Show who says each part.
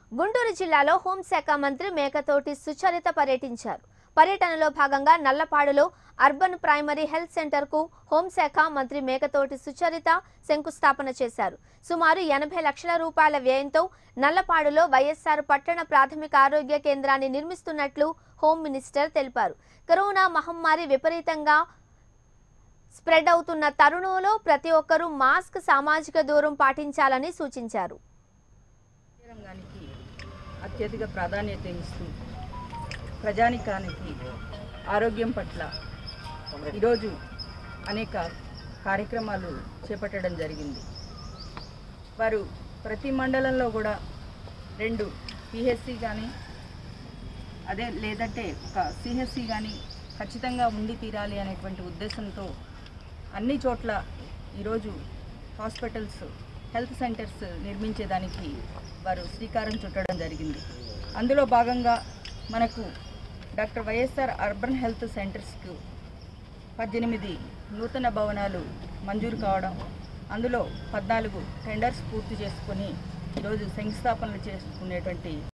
Speaker 1: గుంటూరు జిల్లాలో హోంశాఖ మంత్రి మేకతోటి సుచరిత పర్యటించారు పర్యటనలో భాగంగా నల్లపాడులో అర్బన్ ప్రైమరీ హెల్త్ సెంటర్కు హోంశాఖ మంత్రి మేకతోటి సుచరిత శంకుస్థాపన చేశారు సుమారు ఎనభై లక్షల రూపాయల వ్యయంతో నల్లపాడులో వైఎస్ఆర్ పట్టణ ప్రాథమిక ఆరోగ్య కేంద్రాన్ని నిర్మిస్తున్నట్లు హోం మినిస్టర్ తెలిపారు కరోనా మహమ్మారి విపరీతంగా స్ప్రెడ్ అవుతున్న తరుణంలో ప్రతి ఒక్కరూ మాస్క్ సామాజిక దూరం పాటించాలని సూచించారు
Speaker 2: వైద్య రంగానికి అత్యధిక ప్రాధాన్యత ఇస్తూ ప్రజానికానికి ఆరోగ్యం పట్ల ఈరోజు అనేక కార్యక్రమాలు చేపట్టడం జరిగింది వారు ప్రతి మండలంలో కూడా రెండు పిహెచ్సి కానీ అదే లేదంటే ఒక సిహెచ్సి కానీ ఖచ్చితంగా ఉండి తీరాలి అనేటువంటి ఉద్దేశంతో అన్ని చోట్ల ఈరోజు హాస్పిటల్స్ హెల్త్ సెంటర్స్ నిర్మించేదానికి వారు శ్రీకారం చుట్టడం జరిగింది అందులో భాగంగా మనకు డాక్టర్ వైఎస్ఆర్ అర్బన్ హెల్త్ సెంటర్స్కు పద్దెనిమిది నూతన భవనాలు మంజూరు కావడం అందులో పద్నాలుగు టెండర్స్ పూర్తి చేసుకొని ఈరోజు శంకుస్థాపనలు చేసుకునేటువంటి